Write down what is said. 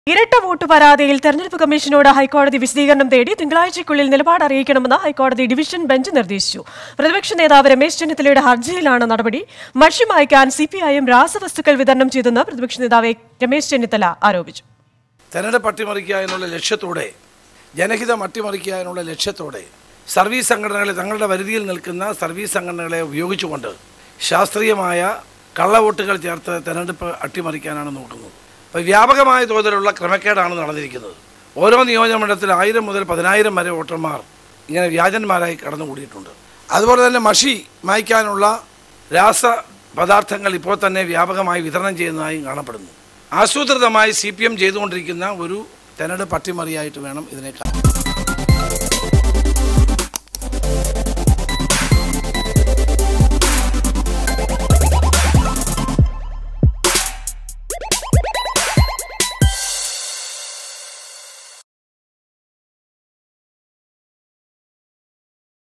ഇരട്ട വോട്ട് പരാതിയിൽ തെരഞ്ഞെടുപ്പ് കമ്മീഷനോട് ഹൈക്കോടതി വിശദീകരണം തേടി തിങ്കളാഴ്ചയ്ക്കുള്ളിൽ നിലപാട് അറിയിക്കണമെന്ന് ഹൈക്കോടതി ഡിവിഷൻ ബെഞ്ച് നിർദ്ദേശിച്ചു പ്രതിപക്ഷ നേതാവ് രമേശ് ചെന്നിത്തലയുടെ ഹർജിയിലാണ് നടപടി മഷി മായ്ക്കാൻ സി പി ഐ എം രാസവസ്തുക്കൾ വിതരണം ചെയ്തെന്ന് പ്രതിപക്ഷ നേതാവ് രമേശ് ചെന്നിത്തല ആരോപിച്ചു തെരഞ്ഞെടുപ്പ് അട്ടിമറിക്കുക എന്നുള്ള ലക്ഷ്യത്തോടെ ജനഹിതം അട്ടിമറിക്കുക എന്നുള്ള ലക്ഷ്യത്തോടെ സർവീസ് സംഘടനകളെ തങ്ങളുടെ പരിധിയിൽ നിൽക്കുന്ന സർവീസ് സംഘടനകളെ ഉപയോഗിച്ചുകൊണ്ട് ശാസ്ത്രീയമായ കള്ളവോട്ടുകൾ ചേർത്ത് തെരഞ്ഞെടുപ്പ് അട്ടിമറിക്കാനാണ് നോക്കുന്നത് അപ്പോൾ വ്യാപകമായ തോതിലുള്ള ക്രമക്കേടാണ് നടന്നിരിക്കുന്നത് ഓരോ നിയോജകമണ്ഡലത്തിൽ ആയിരം മുതൽ പതിനായിരം വരെ വോട്ടർമാർ ഇങ്ങനെ വ്യാജന്മാരായി കടന്നുകൂടിയിട്ടുണ്ട് അതുപോലെ തന്നെ മഷി മായ്ക്കാനുള്ള രാസ പദാർത്ഥങ്ങൾ ഇപ്പോൾ തന്നെ വ്യാപകമായി വിതരണം ചെയ്യുന്നതായും കാണപ്പെടുന്നു ആസൂത്രിതമായി സി പി എം ചെയ്തുകൊണ്ടിരിക്കുന്ന ഒരു തെരഞ്ഞെടുപ്പ് അട്ടിമറിയായിട്ട് വേണം ഇതിനെ കാണാൻ